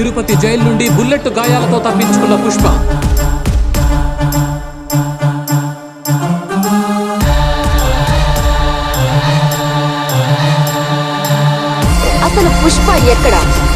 Tirupati jail నుండి bullet గాయాలతో తప్పించుకున్న పుష్ప అసలు పుష్ప ఎక్కడ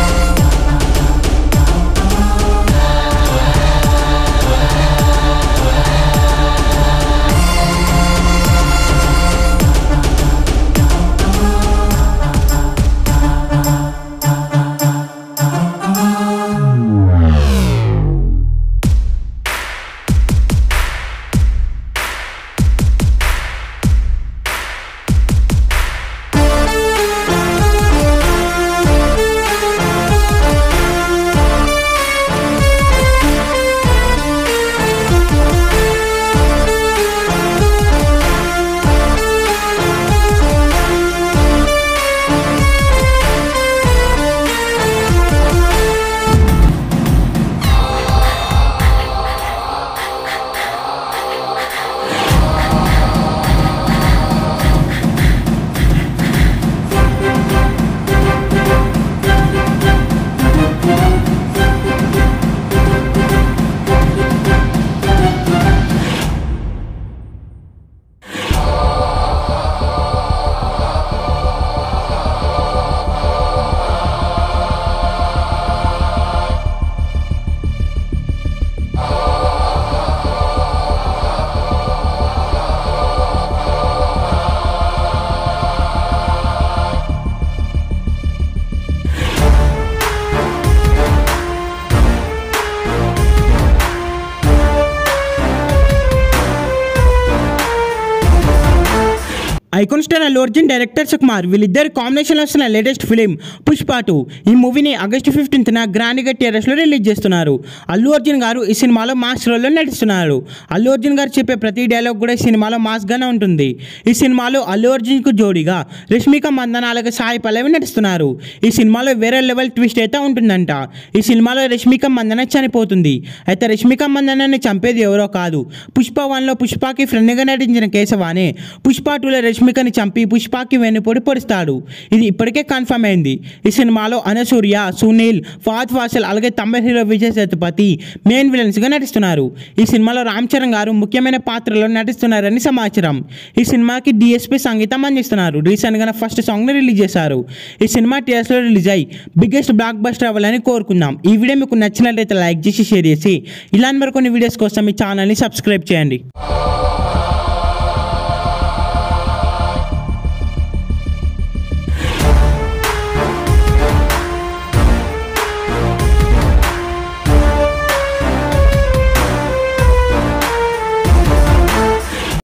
icon star Allu Arjun director Sukumar వీళ్ళిద్దరు కాంబినేషన్లో వస్తున్న లేటెస్ట్ ఫిలిం పుష్ప టూ ఈ మూవీని ఆగస్టు ఫిఫ్టీన్త్న గ్రాండ్గా థియేటర్స్లో రిలీజ్ చేస్తున్నారు అల్లు అర్జున్ గారు ఈ సినిమాలో మాస్ రోల్లో నటిస్తున్నారు అల్లు అర్జున్ గారు చెప్పే ప్రతి డైలాగ్ కూడా ఈ సినిమాలో మాస్గానే ఉంటుంది ఈ సినిమాలో అల్లు అర్జున్కు జోడీగా రష్మిక మందన అలాగే సాయి పల్లవి నటిస్తున్నారు ఈ సినిమాలో వేరే లెవెల్ ట్విస్ట్ అయితే ఉంటుందంట ఈ సినిమాలో రష్మిక మందన చనిపోతుంది అయితే రష్మిక మందనని చంపేది ఎవరో కాదు పుష్ప వన్లో పుష్పకి ఫ్రెండ్గా నటించిన కేశవానే పుష్ప టూలో రష్మికని చంపి పుష్పకి వెన్నుపొడి పొడుస్తాడు ఇది ఇప్పటికే కన్ఫర్మ్ అయింది ఈ సినిమాలో అనసూర్య సునీల్ ఫాత్ ఫాసిల్ అలాగే తమిళ హీరో విజయ్ సేతుపతి మెయిన్ విలన్స్గా నటిస్తున్నారు ఈ సినిమాలో రామ్ చరణ్ గారు ముఖ్యమైన పాత్రలో నటిస్తున్నారని సమాచారం ఈ సినిమాకి డిఎస్పి సంగీతం అందిస్తున్నారు రీసెంట్గా ఫస్ట్ సాంగ్ని రిలీజ్ చేశారు ఈ సినిమా థియేటర్స్లో రిలీజ్ అయ్యి బిగ్గెస్ట్ బ్లాక్ బస్టర్ అవ్వాలని కోరుకుందాం ఈ వీడియో మీకు నచ్చినట్లయితే లైక్ చేసి షేర్ చేసి ఇలాంటి మరికొన్ని వీడియోస్ కోసం ఈ ఛానల్ని సబ్స్క్రైబ్ చేయండి